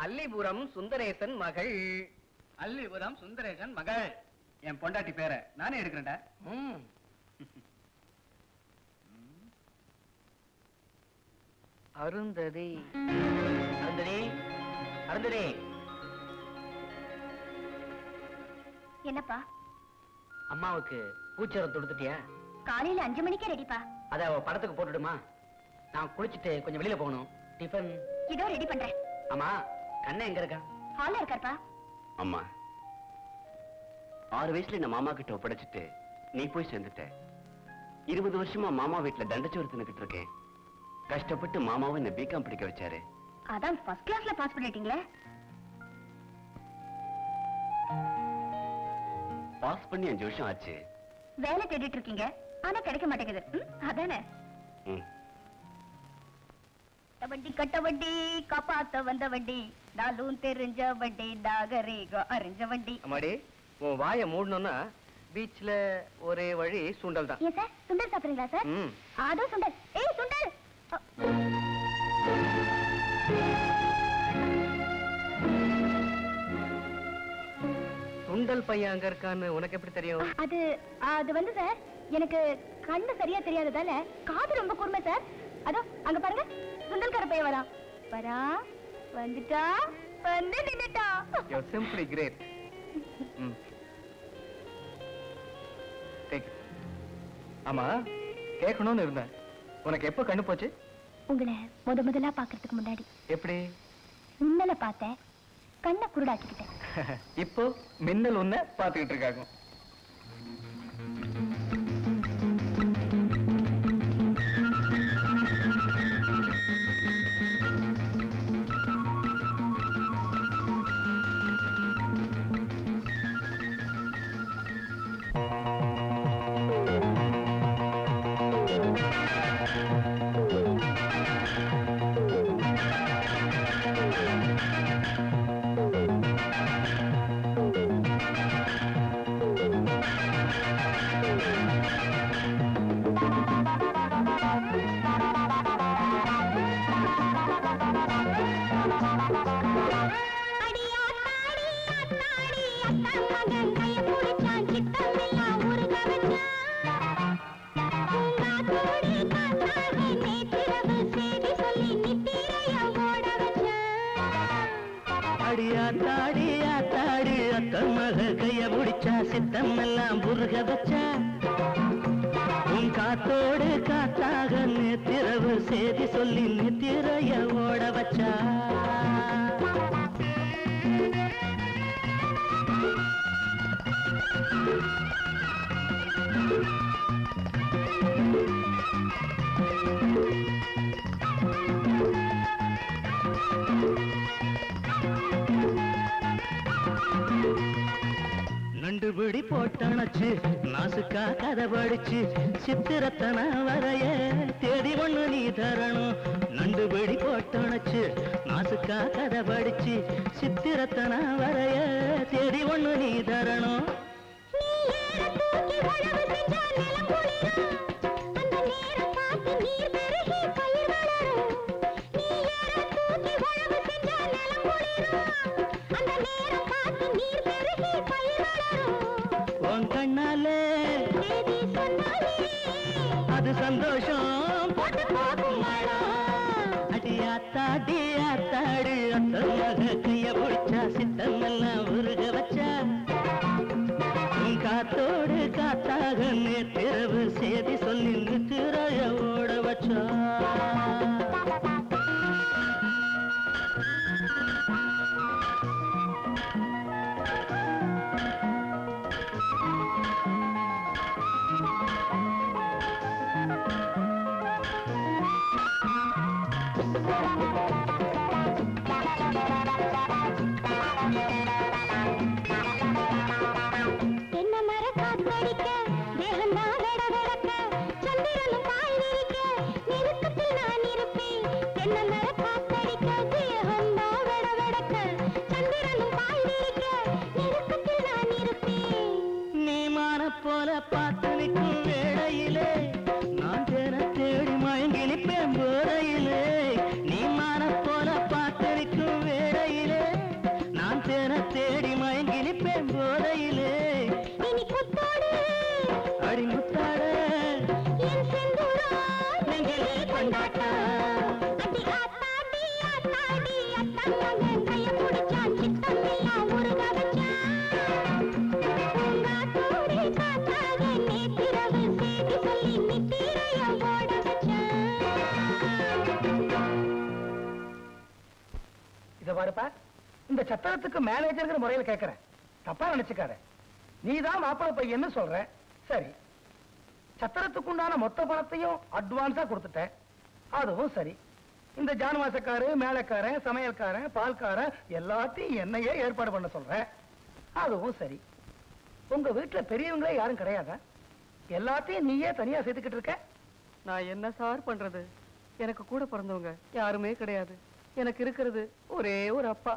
அல்லிபுரம் சுந்தரேசன் மகள் அல்லிபுரம் சுந்தரேசன் மகள் என் பொண்டாட்டி பேர நானே எடுக்கிறேன்டா ம். அருந்ததி அருந்ததி அருந்ததி என்னப்பா அம்மாவுக்கு பூச்சரம் தொடுத்துட்டியா காலையில அஞ்சு மணிக்கே ரெடிப்பா அத அவ படத்துக்கு போட்டுடுமா நான் குளிச்சிட்டு கொஞ்சம் வெளியில போகணும் டிஃபன் இதோ ரெடி பண்றேன் ஆமா கண்ணன் எங்க இருக்கா ஹால்ல இருக்காருப்பா அம்மா ஆறு வயசுல நான் மாமா கிட்ட ஒப்படைச்சிட்டு நீ போய் சேர்ந்துட்ட இருபது வருஷமா மாமா வீட்டுல தண்டச்சோறு தின்னுக்கிட்டு இருக்கேன் கஷ்டப்பட்டு மாமாவை என்ன பிகாம் படிக்க வச்சாரு அதான் ஃபர்ஸ்ட் கிளாஸ்ல பாஸ் பண்ணிட்டீங்களே பாஸ் பண்ணி அஞ்சு வருஷம் ஆச்சு வேலை தேடிட்டு இருக்கீங்க ஆனா கிடைக்க மாட்டேங்குது ம், அதானே ம். கட்ட வண்டி கட்ட வண்டி காப்பாத்த வந்த வண்டி நாளும் தெரிஞ்ச வண்டி நாகரீகம் அறிஞ்ச வண்டி அம்மாடி உன் வாயை மூடணும்னா பீச்ல ஒரே வழி சுண்டல் தான் ஏன் சார் சுண்டல் சாப்பிடுறீங்களா சார் ம். அதோ சுண்டல் ஏய் சுண்டல் அ, சுண்டல் பையன் அங்க இருக்கான்னு உனக்கு எப்படி தெரியும் அது அது வந்து சார் எனக்கு கண்ணு சரியா தெரியாததால காது ரொம்ப கூர்மை சார் அதோ அங்க பாருங்க சுண்டல்கார பையன் வரா வரா வந்துட்டா வந்து நின்னுட்டா யூ சிம்பிளி கிரேட் டேக் ஆமா கேட்கணும்னு இருந்தேன் உனக்கு எப்போ கண்ணு போச்சு உங்களை முத முதலா பாக்குறதுக்கு முன்னாடி எப்படி மின்னல பார்த்தேன் கண்ணை குருடாக்கிக்கிட்டேன் இப்போ மின்னல் ஒண்ண பாத்துக்கிட்டு இருக்காங்க அடியா தாடியா தாடி அத்த மக கைய முடிச்சா சித்தம் எல்லாம் புருக வச்சா உன் காத்தோடு காத்தாக நேத்திரவு செய்தி சொல்லி நித்திரைய ஓட வச்சா நண்டு பிடி போட்டணச்சு நாசுக்கா கதை படிச்சு சித்திரத்தன வரைய தேடி ஒண்ணு நீ தரணும் நண்டு பிடி போட்டணச்சு நாசுக்கா கதை படிச்சு சித்திரத்தன வரைய தேடி ஒண்ணு நீ தரணும் உன் கண்ணாலே அது சந்தோஷம் போட்டு பார்க்கும் அடியாத்தாடி ஆத்தாடி அந்த மக கைய பிடிச்சா சித்தமெல்லாம் உருக வச்சா உன் காத்தோடு காத்தாக நேற்றிரவு செய்தி சொல்லி நித்திரைய ஓட வச்சா தென்ன மர காத்தடிக்க தேகந்தா வெட வெடக்க சந்திரனும் பாய் விரிக்க நெருக்கத்தில் நான் இருப்பேன் தென்ன மர காத்தடிக்க தேகந்தா வெட வெடக்க சந்திரனும் பாய் விரிக்க நெருக்கத்தில் நான் இருப்பேன் நீ மான போல பார்த்து நிற்கும் வேளையிலே நான் தேன தேடி மயங்கி நிற்பேன் போதையிலே நீ மான போல பார்த்து நிற்கும் வேளையிலே மகன் கைய பிடிச்சான் சித்தம் எல்லாம் உருக வச்சான் பூங்காத்தோடு காத்தாக நேற்றிரவு செய்தி சொல்லி நித்திரைய ஓட வச்சான் இத பாருப்பா இந்த சத்திரத்துக்கு மேனேஜர்ங்கிற முறையில கேட்கிறேன் தப்பா நினைச்சுக்காத நீதான் மாப்பிள்ளை பையன்னு சொல்ற சரி சத்திரத்துக்கு உண்டான மொத்த பணத்தையும் அட்வான்ஸா கொடுத்துட்டேன் அதுவும் சரி இந்த ஜானவாசக்காரு மேலக்காரன் சமையல்காரன் பால்காரன் எல்லாத்தையும் என்னையே ஏற்பாடு பண்ண சொல்றேன் அதுவும் சரி உங்க வீட்டுல பெரியவங்களே யாரும் கிடையாதா எல்லாத்தையும் நீயே தனியா சேர்த்துக்கிட்டு இருக்க நான் என்ன சார் பண்றது எனக்கு கூட பிறந்தவங்க யாருமே கிடையாது எனக்கு இருக்கிறது ஒரே ஒரு அப்பா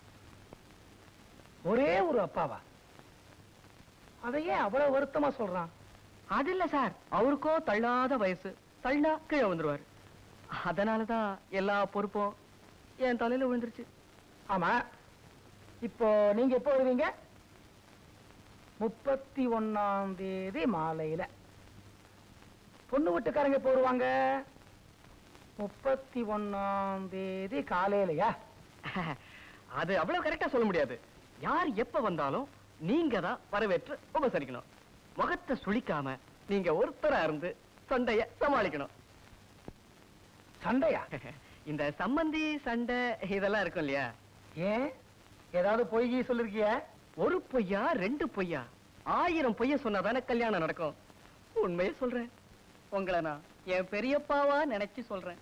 ஒரே ஒரு அப்பாவா அதையே அவ்வளவு வருத்தமா சொல்றான் அது இல்ல சார் அவருக்கோ தள்ளாத வயசு தள்ளா கீழே வந்துருவாரு அதனாலதான் எல்லா பொறுப்பும் என் தலையில விழுந்துருச்சு ஆமா இப்போ நீங்க எப்போ வருவீங்க முப்பத்தி ஒண்ணாம் தேதி மாலையில பொண்ணு வீட்டுக்காரங்க எப்போ வருவாங்க முப்பத்தி ஒண்ணாம் தேதி காலையிலயா அது அவ்வளவு கரெக்டா சொல்ல முடியாது யார் எப்ப வந்தாலும் நீங்க தான் வரவேற்று உபசரிக்கணும் முகத்தை சுளிக்காம நீங்க ஒருத்தரா இருந்து சண்டைய சமாளிக்கணும் சண்டையா இந்த சம்மந்தி சண்டை இதெல்லாம் இருக்கும் இல்லையா ஏன் ஏதாவது பொய் கீய் சொல்லிருக்கிய ஒரு பொய்யா ரெண்டு பொய்யா ஆயிரம் பொய்ய சொன்னாதானே கல்யாணம் நடக்கும் உண்மையை சொல்றேன் உங்களை நான் என் பெரியப்பாவா நினைச்சு சொல்றேன்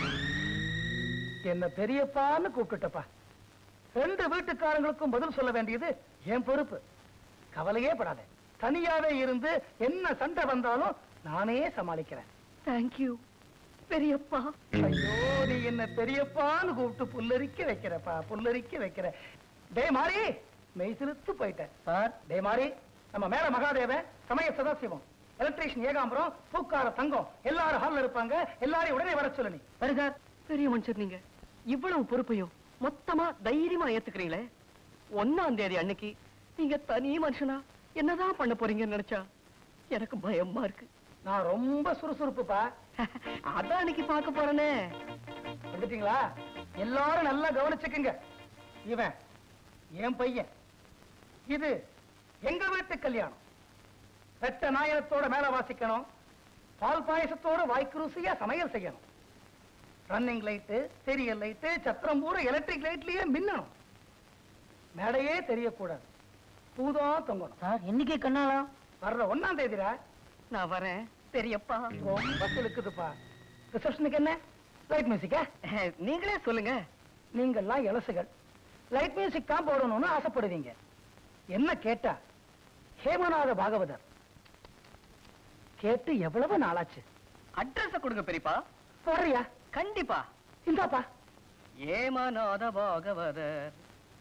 என்ன பெரியப்பான்னு கூப்பிட்டுட்டப்பா ரெண்டு வீட்டுக்காரங்களுக்கும் பதில் சொல்ல வேண்டியது என் பொறுப்பு கவலையே படாத தனியாவே இருந்து என்ன சண்டை வந்தாலும் நானே சமாளிக்கிறேன் தேங்க்யூ பெரியப்பா ஐயோ நீ என்ன பெரியப்பான்னு கூப்பிட்டு புல்லரிக்க வைக்கிறப்பா புல்லரிக்க வைக்கிற டே மாறி மெய் சிலுத்து போயிட்டேன் சார் டே மாறி நம்ம மேல மகாதேவன் சமய சதாசிவம் எலக்ட்ரீஷியன் ஏகாம்பரம் பூக்கார தங்கம் எல்லாரும் ஹால்ல இருப்பாங்க எல்லாரையும் உடனே வர சொல்லு நீ சரி சார் பெரிய மனுஷர் நீங்க இவ்வளவு பொறுப்பையும் மொத்தமா தைரியமா ஏத்துக்கிறீங்களே ஒன்னாம் தேதி அன்னைக்கு நீங்க தனி மனுஷனா என்னதான் பண்ண போறீங்கன்னு நினைச்சா எனக்கு பயமா இருக்கு நான் ரொம்ப சுறுசுறுப்புப்பா அதான் அன்னைக்கு பார்க்க போறேனே வந்துட்டீங்களா எல்லாரும் நல்லா கவனிச்சுக்குங்க இவன் என் பையன் இது எங்க வீட்டு கல்யாணம் வெட்ட நாயனத்தோட மேல வாசிக்கணும் பால் பாயசத்தோட வாய்க்கு ருசியா சமையல் செய்யணும் ரன்னிங் லைட்டு சீரியல் லைட்டு சத்திரம் பூரா எலக்ட்ரிக் லைட்லயே மின்னணும் மேடையே தெரியக்கூடாது பூதான் தொங்கணும் சார் என்னைக்கு கண்ணாலா வர்ற ஒண்ணாம் தேதிடா நான் வரேன் பெரியப்பா ரொம்ப இழுக்குதுப்பா ரிசப்ஷனுக்கு என்ன லைட் மியூசிக்கா நீங்களே சொல்லுங்க நீங்கெல்லாம் இலசுகள் லைட் மியூசிக் தான் போடணும்னு ஆசைப்படுவீங்க என்ன கேட்டா ஹேமநாத பாகவதர் கேட்டு எவ்வளவு நாளாச்சு அட்ரஸ் கொடுங்க பெரியப்பா போறியா கண்டிப்பா இந்தாப்பா ஏமாநாத பாகவதர்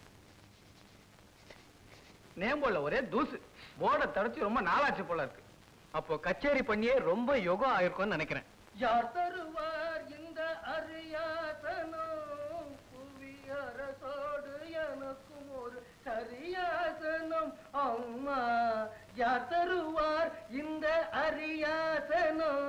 நேம்போல ஒரே தூசு போர்டை தடைச்சு ரொம்ப நாளாச்சு போல இருக்கு அப்போ கச்சேரி பண்ணியே ரொம்ப யோகம் ஆயிருக்கும்னு நினைக்கிறேன் யார் தருவார் இந்த அரியாசனம் புவி அரசோடு எனக்கும் ஒரு சரியாசனம் அம்மா யார் தருவார் இந்த அரியாசனம்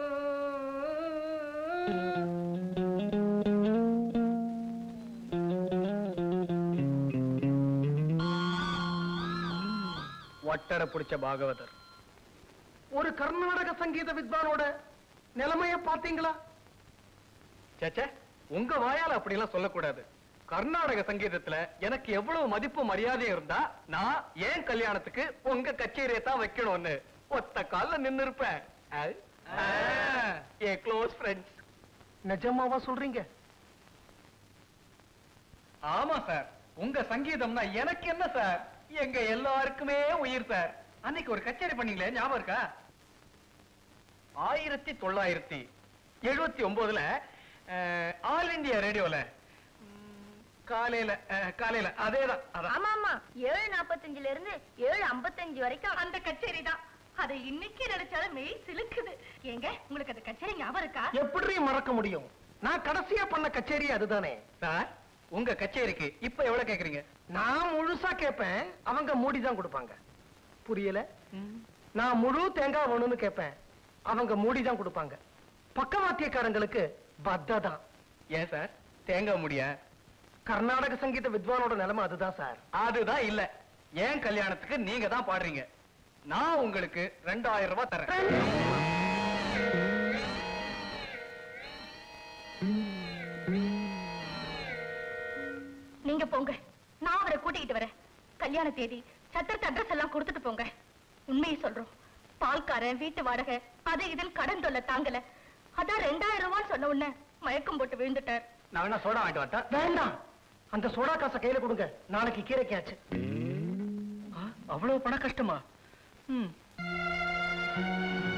வட்டர பிடிச்ச பாகவதர் ஒரு கர்நாடக சங்கீத வித்வானோட நிலைமைய பாத்தீங்களா சேச்சே உங்க வாயால அப்படி எல்லாம் சொல்லக்கூடாது கர்நாடக சங்கீதத்துல எனக்கு எவ்வளவு மதிப்பு மரியாதையும் இருந்தா நான் ஏன் கல்யாணத்துக்கு உங்க கச்சேரியை தான் வைக்கணும்னு ஒத்த கால்ல நின்னு இருப்பேன் ஏ க்ளோஸ் ஃப்ரெண்ட்ஸ் நிஜமாவா சொல்றீங்க ஆமா சார் உங்க சங்கீதம்னா எனக்கு என்ன சார் எங்க எல்லாருக்குமே உயிர் சார் அன்னைக்கு ஒரு கச்சேரி பண்ணீங்களே ஞாபகம் இருக்கா ஆயிரத்தி தொள்ளாயிரத்தி எழுபத்தி ஒன்பதுல ஆல் இந்தியா ரேடியோல காலையில அஹ், காலையில அதேதான் அதான் ஆமா ஆமா ஏழு நாப்பத்தஞ்சுல இருந்து ஏழு ஐம்பத்தஞ்சு வரைக்கும் அந்த கச்சேரி தான் அதை இன்னைக்கு நினைச்சாலும் மெய் சிலுக்குது ஏங்க உங்களுக்கு அந்த கச்சேரி ஞாபகம் இருக்கா எப்படி மறக்க முடியும் நான் கடைசியா பண்ண கச்சேரி அதுதானே சார் உங்க கச்சேரிக்கு இப்ப எவ்வளவு கேக்குறீங்க நான் முழுசா கேட்பேன் அவங்க மூடி தான் கொடுப்பாங்க புரியல நான் முழு தேங்காய் வேணும்னு கேட்பேன் அவங்க மூடி தான் கொடுப்பாங்க பக்கவாத்தியக்காரங்களுக்கு பத்த தான் ஏன் சார் தேங்காய் முடிய கர்நாடக சங்கீத வித்வானோட நிலைமை அதுதான் சார் அதுதான் இல்ல ஏன் கல்யாணத்துக்கு நீங்க தான் பாடுறீங்க நான் உங்களுக்கு ரெண்டாயிரம் ரூபாய் தரேன் நீங்க போங்க நான் அவரை கூட்டிக்கிட்டு வரேன் கல்யாண தேதி சத்திரத்து அட்ரஸ் எல்லாம் கொடுத்துட்டு போங்க உண்மையை சொல்றோம் பால்காரன் வீட்டு வாடகை அது இதுன்னு கடன் தொல்லை தாங்கல அதான் ரெண்டாயிரம் ரூபான்னு சொன்ன உடனே மயக்கம் போட்டு விழுந்துட்டார் நான் வேணா சோடா வாங்கிட்டு வரட்டா வேண்டாம் அந்த சோடா காசை கையில கொடுங்க நாளைக்கு கீரைக்காச்சு அவ்வளவு பண கஷ்டமா ம்